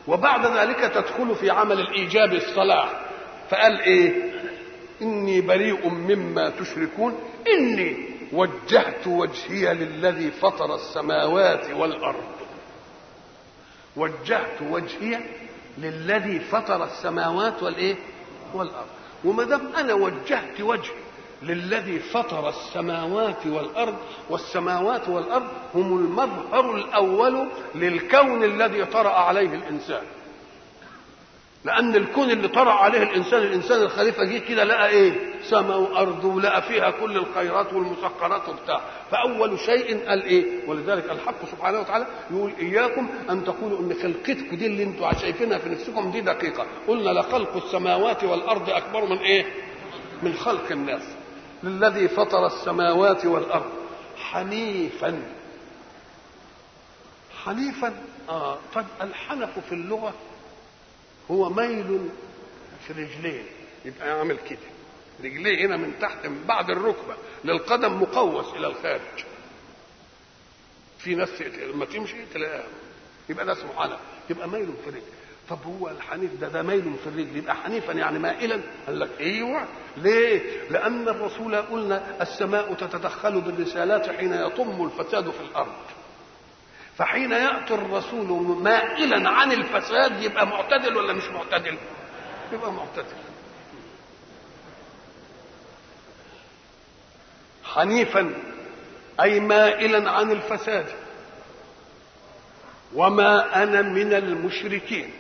وبعد ذلك تدخل في عمل الايجاب الصلاح فقال ايه اني بريء مما تشركون اني وجهت وجهي للذي فطر السماوات والارض وجهت وجهي للذي فطر السماوات والايه والارض وما دام انا وجهت وجهي للذي فطر السماوات والارض والسماوات والارض هم المظهر الاول للكون الذي طرا عليه الانسان لان الكون اللي طرا عليه الانسان الانسان الخليفه جه كده لقى ايه سماء وارض ولقى فيها كل الخيرات والمسخرات وبتاع فاول شيء قال ايه ولذلك الحق سبحانه وتعالى يقول اياكم ان تقولوا ان خلقتكم دي اللي انتم شايفينها في نفسكم دي دقيقه قلنا لخلق السماوات والارض اكبر من ايه من خلق الناس للذي فطر السماوات والارض حنيفا حنيفا اه طب الحنف في اللغه هو ميل في رجلين يبقى يعمل كده رجليه هنا من تحت من بعد الركبه للقدم مقوس الى الخارج في ناس لما تمشي تلاقيها يبقى ده اسمه حنف يبقى ميل في الرجل طب هو الحنيف ده ده ميل في الرجل يبقى حنيفا يعني مائلا قال لك ايوه ليه لان الرسول قلنا السماء تتدخل بالرسالات حين يطم الفساد في الارض فحين ياتي الرسول مائلا عن الفساد يبقى معتدل ولا مش معتدل يبقى معتدل حنيفا اي مائلا عن الفساد وما انا من المشركين